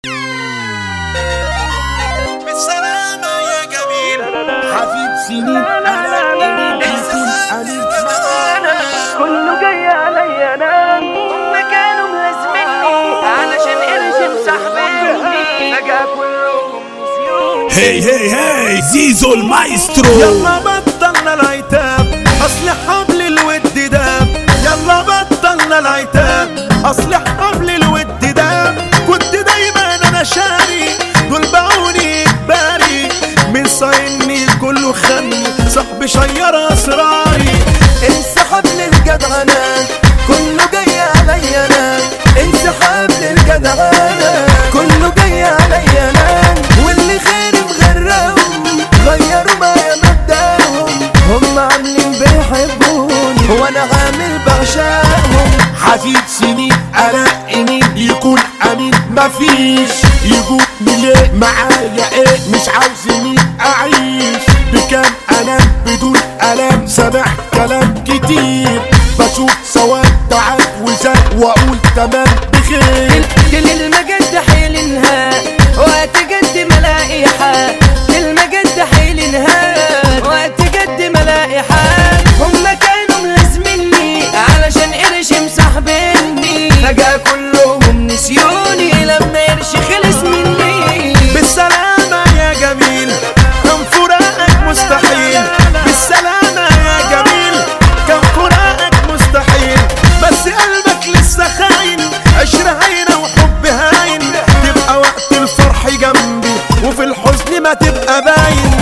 بالسلامة يا جميل حبيب سنين انا امين يكون امين كله جاي عليا انا هما كانوا ملازميني علشان قرش مسحبيني فجأة كلهم نسيوني هي هي هي زيزو المايسترو يلا بطلنا العتاب اصل حبل الود داب يلا بطلنا العتاب اصل حبل الود داب كنت دايما انا شاري دول باعوني اجباري من صايني كله خني صاحبي شير اسراري انسحب للجدعنة كله جاي عليا انا انسحب للجدعنة كله جاي عليا انا واللي غيري مغرقهم غيروا معايا مبدأهم هم عاملين بيحبوني وانا عامل بعشقهم حفيد سنين انا امين يكون امين مفيش يقول ليه معايا ايه مش عاوزني اعيش بكام انام بدون الام سامع كلام كتير بشوف سواد تعب وزاد واقول تمام بخير كلمة جد حيلنها وقت جد ملاقي حال كلمة جد حيلنها وقت جد ملاقي حال هما كانوا ملازميني علشان قرش مسحبيني فجأة كلهم نسيوني لما قرش خلص مني بالسلامة يا جميل كان فراقك مستحيل بالسلامة يا جميل كان فراقك مستحيل بس قلبك لسه خاين عشرة هاينة وحب هاين تبقى وقت الفرح جنبي وفي الحزن ما تبقى باين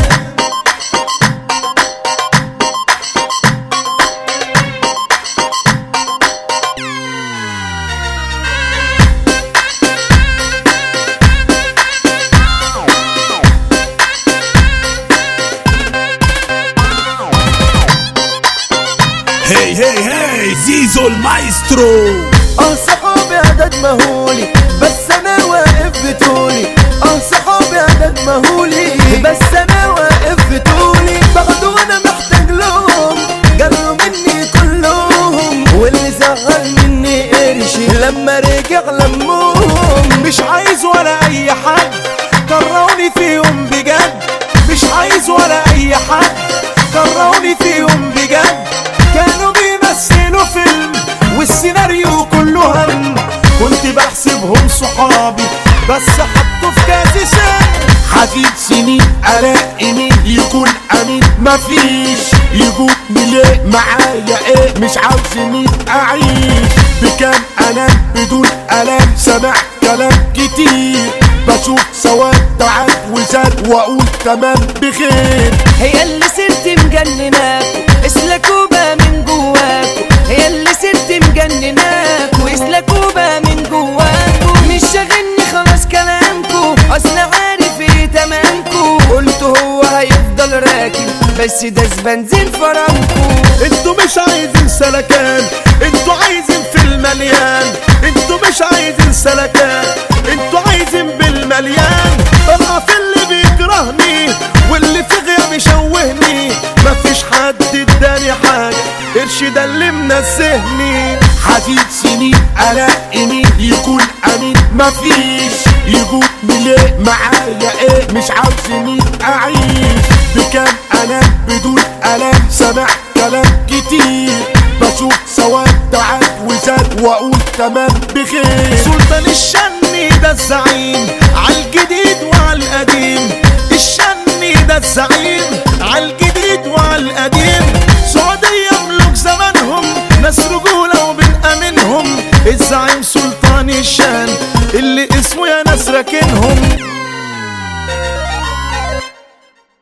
هي هي هي زيزو المايسترو اه صحابي عدد مهولي بس انا واقف بطولي اه صحابي عدد مهولي بس انا واقف بطولي باخدوا وانا محتاج لهم جروا مني كلهم واللي زعل مني قرشي لما رجع لمهم مش عايز ولا اي حد كرهوني فيهم بجد مش عايز ولا اي حد كرهوني فيهم بجد كانوا بيمثلوا فيلم والسيناريو كله هم كنت بحسبهم صحابي بس حطوا في كاسي سن حفيد سنين انا امين يكون امين مفيش يقول ليه معايا ايه مش عاوزني اعيش بكام انام بدون الام سامع كلام كتير بشوف سواد تعب وزاد واقول تمام بخير هي اللي ست مجنناكوا اسلكوا بقى من جواكوا هي اللي ست مجنناكوا اسلكوا بقى من جواكوا مش شاغلني خلاص كلامكوا اصل عارف ايه تمامكوا قلت هو هيفضل راكب بس ده بنزين فرامكوا انتوا مش عايزين سلكان انتوا عايزين في المليان انتوا مش عايزين سلكان انتوا عايزين بالمليان طلع في اللي بيكرهني واللي في غيابي شوهني مفيش حد اداني حاجة قرش ده اللي منزهني حفيد سنين انا امين يكون امين مفيش يقول ليه معايا ايه مش عاوزني اعيش بكام انام بدون الام سامع كلام كتير بشوف سواد تعب وزاد واقول تمام بخير سلطان الشني ده الزعيم عالجديد وعالقديم الشني ده الزعيم عالجديد وعالقديم سعودية ملوك زمانهم ناس رجولة وبنأمنهم الزعيم سلطان الشان اللي اسمه يا ناس راكنهم